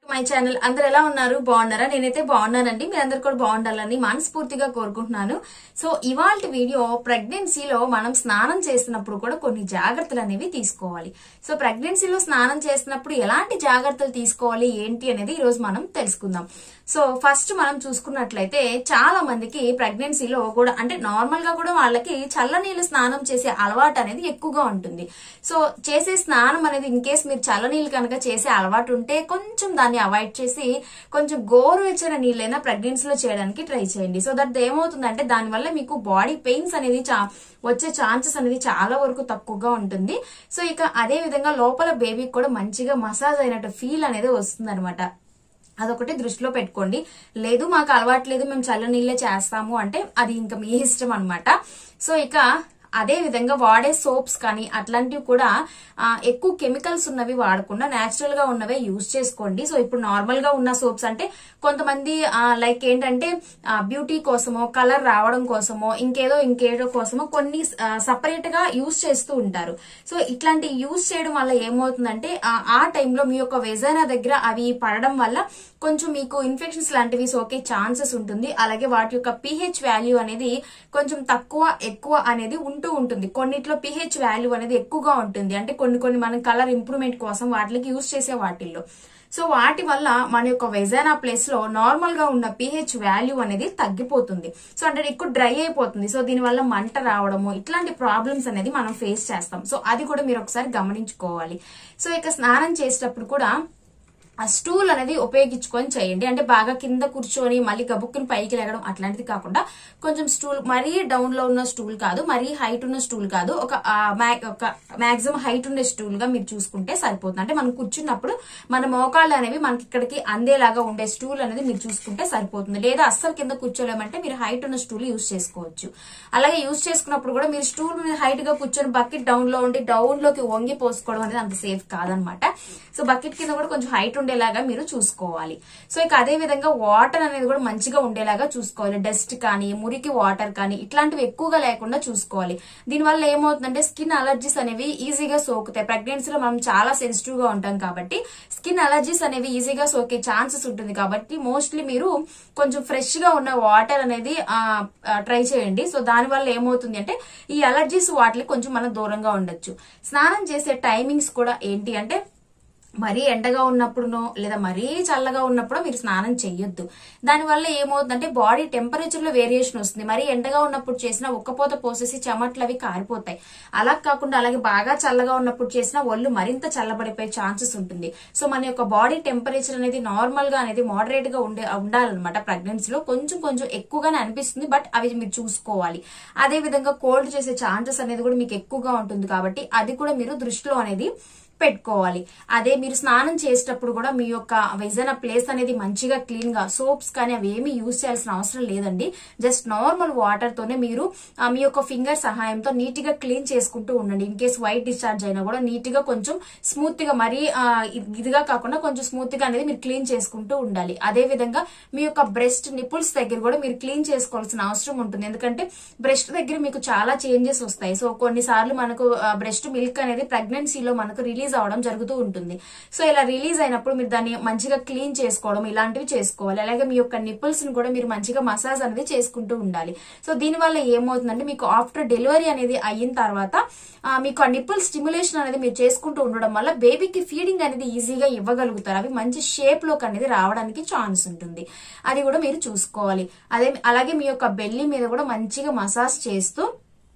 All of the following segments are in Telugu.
మై ఛానల్ అందరు ఎలా ఉన్నారు బాగున్నారా నేనైతే బాగున్నానండి మీరందరూ కూడా బాగుండాలని మనస్ఫూర్తిగా కోరుకుంటున్నాను సో ఇవాళ వీడియో ప్రెగ్నెన్సీలో మనం స్నానం చేస్తున్నప్పుడు కూడా కొన్ని జాగ్రత్తలు అనేవి తీసుకోవాలి సో ప్రెగ్నెన్సీలో స్నానం చేస్తున్నప్పుడు ఎలాంటి జాగ్రత్తలు తీసుకోవాలి ఏంటి అనేది ఈ రోజు మనం తెలుసుకుందాం సో ఫస్ట్ మనం చూసుకున్నట్లయితే చాలా మందికి ప్రెగ్నెన్సీలో కూడా అంటే నార్మల్ గా కూడా వాళ్ళకి చల్లనీళ్ళు స్నానం చేసే అలవాటు అనేది ఎక్కువగా ఉంటుంది సో చేసే స్నానం అనేది ఇన్ కేస్ మీరు చల్లనీళ్ళు కనుక చేసే అలవాటు ఉంటే కొంచెం దాన్ని అవాయిడ్ చేసి కొంచెం గోరువెచ్చని నీళ్ళైనా ప్రెగ్నెన్సీలో చేయడానికి ట్రై చేయండి సో దట్ ఏమవుతుందంటే దానివల్ల మీకు బాడీ పెయిన్స్ అనేది చా- వచ్చే ఛాన్సెస్ అనేది చాలా వరకు తక్కువగా ఉంటుంది సో ఇక అదే విధంగా లోపల బేబీకి కూడా మంచిగా మసాజ్ అయినట్టు ఫీల్ అనేది వస్తుంది అదొకటి దృష్టిలో పెట్టుకోండి లేదు మాకు అలవాటు లేదు మేము చల్ల నీళ్ళే చేస్తాము అంటే అది ఇంకా మీ ఇష్టం అన్నమాట సో ఇక అదే విధంగా వాడే సోప్స్ కానీ అట్లాంటివి కూడా ఆ, ఎక్కువ కెమికల్స్ ఉన్నవి వాడకుండా నేచురల్ గా ఉన్నవే యూజ్ చేసుకోండి సో ఇప్పుడు నార్మల్ గా ఉన్న సోప్స్ అంటే కొంతమంది లైక్ ఏంటంటే బ్యూటీ కోసమో కలర్ రావడం కోసమో ఇంకేదో ఇంకేదో కోసమో కొన్ని సపరేట్ గా యూజ్ చేస్తూ ఉంటారు సో ఇట్లాంటి యూజ్ చేయడం వల్ల ఏమవుతుందంటే ఆ- ఆ టైంలో మీ యొక్క వెజైనా దగ్గర అవి పడడం వల్ల కొంచెం మీకు ఇన్ఫెక్షన్స్ లాంటివి సోకే ఛాన్సెస్ ఉంటుంది అలాగే వాటి యొక్క పిహెచ్ వాల్యూ అనేది కొంచెం తక్కువ ఎక్కువ అనేది ఉంటూ ఉంటుంది కొన్నిట్లో పిహెచ్ వాల్యూ అనేది ఎక్కువగా ఉంటుంది అంటే కొన్ని కొన్ని మనం కలర్ ఇంప్రూవ్మెంట్ కోసం వాటికి యూజ్ చేసే వాటిల్లో సో వాటి వల్ల మన యొక్క వెజైనా ప్లేస్ లో నార్మల్ గా ఉన్న పిహెచ్ వాల్యూ అనేది తగ్గిపోతుంది సో అంటే ఎక్కువ డ్రై అయిపోతుంది సో దీనివల్ల మంట రావడము ఇట్లాంటి ప్రాబ్లమ్స్ అనేది మనం ఫేస్ చేస్తాం సో అది కూడా మీరు ఒకసారి గమనించుకోవాలి సో ఇక స్నానం చేసేటప్పుడు కూడా ఆ స్టూల్ అనేది ఉపయోగించుకొని చేయండి అంటే బాగా కింద కూర్చొని మళ్ళీ గబుక్కుని పైకి లేగడం అట్లాంటిది కాకుండా కొంచెం స్టూల్ మరీ డౌన్ లో ఉన్న స్టూల్ కాదు మరీ హైట్ ఉన్న స్టూల్ కాదు ఒక ఆ, మా- ఒక మాక్సిమం హైట్ ఉండే స్టూల్ గా మీరు చూసుకుంటే సరిపోతుంది అంటే మనం కూర్చున్నప్పుడు మన మోకాళ్ళు అనేవి మనకి ఇక్కడికి అందేలాగా ఉండే స్టూల్ అనేది మీరు చూసుకుంటే సరిపోతుంది లేదా అస్సలు కింద కూర్చోలేమంటే మీరు హైట్ ఉన్న స్టూల్ యూస్ చేసుకోవచ్చు అలాగే యూస్ చేసుకున్నప్పుడు కూడా మీరు స్టూల్ మీద హైట్ గా కూర్చొని బకెట్ డౌన్ లో ఉండి డౌన్ లోకి వంగి పోసుకోవడం అనేది అంత సేఫ్ కాదనమాట సో బకెట్ కింద కూడా కొంచెం హైట్ ఉండేలాగా మీరు చూసుకోవాలి సో ఇక అదే విధంగా వాటర్ అనేది కూడా మంచిగా ఉండేలాగా చూసుకోవాలి డస్ట్ కానీ మురికి వాటర్ కానీ ఇట్లాంటివి ఎక్కువగా లేకుండా చూసుకోవాలి దీనివల్ల ఏమవుతుందంటే స్కిన్ అలర్జీస్ అనేవి ఈజీగా సోకుతాయి ప్రెగ్నెన్సీలో మనం చాలా సెన్సిటివ్ గా ఉంటాం కాబట్టి స్కిన్ అలర్జీస్ అనేవి ఈజీగా సోకే ఛాన్సెస్ ఉంటుంది కాబట్టి మోస్ట్లీ మీరు కొంచెం ఫ్రెష్ గా ఉన్న వాటర్ అనేది ట్రై చేయండి సో దాని వల్ల ఏమవుతుంది అంటే ఈ అలర్జీస్ వాటికి కొంచెం మనం దూరంగా ఉండొచ్చు స్నానం చేసే టైమింగ్స్ కూడా ఏంటి అంటే మరీ ఎండగా ఉన్నప్పుడునో లేదా మరీ చల్లగా ఉన్నప్పుడు మీరు స్నానం చెయ్యొద్దు దానివల్ల ఏమవుతుందంటే బాడీ టెంపరేచర్ లో వేరియేషన్ వస్తుంది మరీ ఎండగా ఉన్నప్పుడు చేసిన ఉక్కపోత పోసేసి చెమట్లు అవి కారిపోతాయి అలా కాకుండా అలాగే బాగా చల్లగా ఉన్నప్పుడు చేసిన ఒళ్ళు మరింత చల్లబడిపోయే ఛాన్సెస్ ఉంటుంది సో మన యొక్క బాడీ టెంపరేచర్ అనేది నార్మల్ గా అనేది మోడరేట్ గా ఉండే ఉండాలన్నమాట ప్రెగ్నెన్సీలో కొంచెం కొంచెం ఎక్కువగానే అనిపిస్తుంది బట్ అవి మీరు చూసుకోవాలి అదే విధంగా కోల్డ్ చేసే ఛాన్సెస్ అనేది కూడా మీకు ఎక్కువగా ఉంటుంది కాబట్టి అది కూడా మీరు దృష్టిలో అనేది పెట్టుకోవాలి అదే మీరు స్నానం చేసేటప్పుడు కూడా మీ యొక్క వెజన ప్లేస్ అనేది మంచిగా క్లీన్ గా సోప్స్ కానీ అవి ఏమీ యూజ్ చేయాల్సిన అవసరం లేదండి జస్ట్ నార్మల్ వాటర్ తోనే మీరు ఆ, మీ యొక్క ఫింగర్ సహాయంతో నీట్ గా క్లీన్ చేసుకుంటూ ఉండండి ఇన్ కేస్ వైట్ డిశ్చార్జ్ అయినా కూడా నీట్ గా కొంచెం స్మూత్ గా మరీ ఆ, ఇ- ఇదిగా కాకుండా కొంచెం స్మూత్ గా అనేది మీరు క్లీన్ చేసుకుంటూ ఉండాలి అదే విధంగా మీ యొక్క బ్రెస్ట్ నిపుల్స్ దగ్గర కూడా మీరు క్లీన్ చేసుకోవాల్సిన అవసరం ఉంటుంది ఎందుకంటే బ్రెస్ట్ దగ్గర మీకు చాలా చేంజెస్ వస్తాయి సో కొన్నిసార్లు మనకు బ్రెస్ట్ మిల్క్ అనేది ప్రెగ్నెన్సీలో మనకు రిలీజ్ అవడం జరుగుతూ ఉంటుంది సో ఇలా రిలీజ్ అయినప్పుడు మీరు దాన్ని మంచిగా క్లీన్ చేసుకోవడం ఇలాంటివి చేసుకోవాలి అలాగే మీ యొక్క నిపుల్స్ ని కూడా మీరు మంచిగా మసాజ్ అనేది చేసుకుంటూ ఉండాలి సో దీనివల్ల ఏమవుతుందంటే మీకు ఆఫ్టర్ డెలివరీ అనేది అయిన తర్వాత ఆ, మీకు ఆ నిపుల్ స్టిమ్యులేషన్ అనేది మీరు చేసుకుంటూ ఉండడం వల్ల బేబీకి ఫీడింగ్ అనేది ఈజీగా ఇవ్వగలుగుతారు అవి మంచి షేప్ లోకి అనేది రావడానికి ఛాన్స్ ఉంటుంది అది కూడా మీరు చూసుకోవాలి అదే అలాగే మీ యొక్క బెల్లి మీద కూడా మంచిగా మసాజ్ చేస్తూ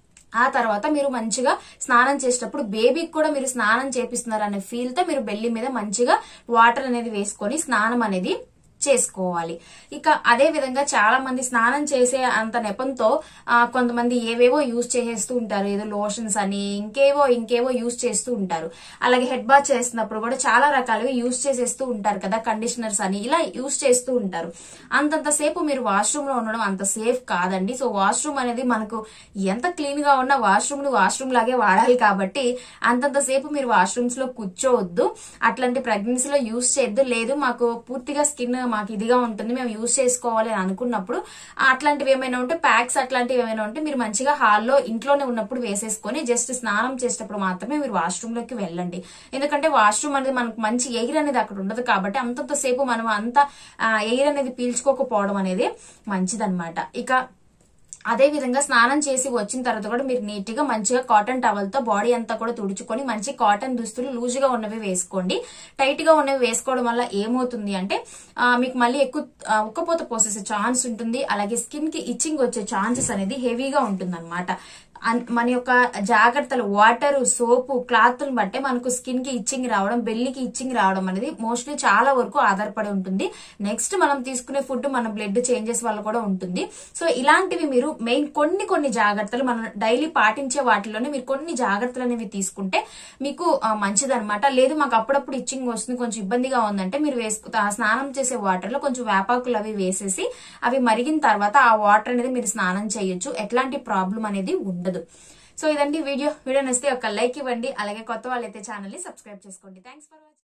ఆ తర్వాత మీరు మంచిగా స్నానం చేసేటప్పుడు బేబీకి కూడా మీరు స్నానం చేపిస్తున్నారు అనే ఫీల్ తో మీరు బెల్లి మీద మంచిగా వాటర్ అనేది వేసుకొని స్నానం అనేది చేసుకోవాలి ఇక అదే విధంగా చాలా మంది స్నానం చేసే అంత నెపంతో ఆ, కొంతమంది ఏవేవో యూజ్ చేసేస్తూ ఉంటారు ఏదో లోషన్స్ అని ఇంకేవో ఇంకేవో యూజ్ చేస్తూ ఉంటారు అలాగే హెడ్ బాత్ చేస్తున్నప్పుడు కూడా చాలా రకాలుగా యూజ్ చేసేస్తూ ఉంటారు కదా కండిషనర్స్ అని ఇలా యూజ్ చేస్తూ ఉంటారు అంతంత సేపు మీరు వాష్రూమ్ లో ఉండడం అంత సేఫ్ కాదండి సో వాష్రూమ్ అనేది మనకు ఎంత క్లీన్ గా ఉన్నా వాష్రూమ్ ను వాష్రూమ్ లాగే వాడాలి కాబట్టి అంతంత సేపు మీరు వాష్రూమ్స్ లో కూర్చోవద్దు అట్లాంటి ప్రెగ్నెన్సీలో యూజ్ చేయొద్దు లేదు మాకు పూర్తిగా స్కిన్ మాకు ఇదిగా ఉంటుంది మేము యూజ్ చేసుకోవాలి అని అనుకున్నప్పుడు అట్లాంటివి ఏమైనా ఉంటే ప్యాక్స్ అట్లాంటివి ఏమైనా ఉంటే మీరు మంచిగా హాల్లో ఇంట్లోనే ఉన్నప్పుడు వేసేసుకొని జస్ట్ స్నానం చేసేటప్పుడు మాత్రమే మీరు వాష్రూమ్ లోకి వెళ్ళండి ఎందుకంటే వాష్రూమ్ అనేది మనకు మంచి ఎయిర్ అనేది అక్కడ ఉండదు కాబట్టి అంతంత సేపు మనం అంత ఎయిర్ అనేది పీల్చుకోకపోవడం అనేది మంచిదన్నమాట ఇక అదే విధంగా స్నానం చేసి వచ్చిన తర్వాత కూడా మీరు నీట్ గా మంచిగా కాటన్ టవల్ తో బాడీ అంతా కూడా తుడుచుకొని మంచి కాటన్ దుస్తులు లూజ్ గా ఉన్నవి వేసుకోండి టైట్ గా ఉన్నవి వేసుకోవడం వల్ల ఏమవుతుంది అంటే ఆ, మీకు మళ్ళీ ఎక్కువ ఆ, ఉక్కపోత పోసేసే ఛాన్స్ ఉంటుంది అలాగే స్కిన్ కి ఇచ్చింగ్ వచ్చే ఛాన్సెస్ అనేది హెవీగా ఉంటుంది మన యొక్క జాగ్రత్తలు వాటర్ సోపు క్లాత్లను బట్టే మనకు స్కిన్ కి ఇచ్చింగ్ రావడం బెల్లికి ఇచ్చింగ్ రావడం అనేది మోస్ట్లీ చాలా వరకు ఆధారపడి ఉంటుంది నెక్స్ట్ మనం తీసుకునే ఫుడ్ మన బ్లడ్ చేంజెస్ వల్ల కూడా ఉంటుంది సో ఇలాంటివి మీరు మెయిన్ కొన్ని కొన్ని జాగ్రత్తలు మనం డైలీ పాటించే వాటిలోనే మీరు కొన్ని జాగ్రత్తలు అనేవి తీసుకుంటే మీకు మంచిదన్నమాట లేదు మాకు అప్పుడప్పుడు ఇచ్చింగ్ వస్తుంది కొంచెం ఇబ్బందిగా ఉందంటే మీరు వేసుకు ఆ స్నానం చేసే వాటర్ లో కొంచెం వేపాకులు అవి వేసేసి అవి మరిగిన తర్వాత ఆ వాటర్ అనేది మీరు స్నానం చేయొచ్చు ఎట్లాంటి ప్రాబ్లం అనేది ఉండదు సో ఇదండి వీడియో వీడియో నచ్చితే ఒక లైక్ ఇవ్వండి అలాగే కొత్త వాళ్ళైతే ఛానల్ ని సబ్స్క్రైబ్ చేసుకోండి థ్యాంక్స్ ఫర్ వాచింగ్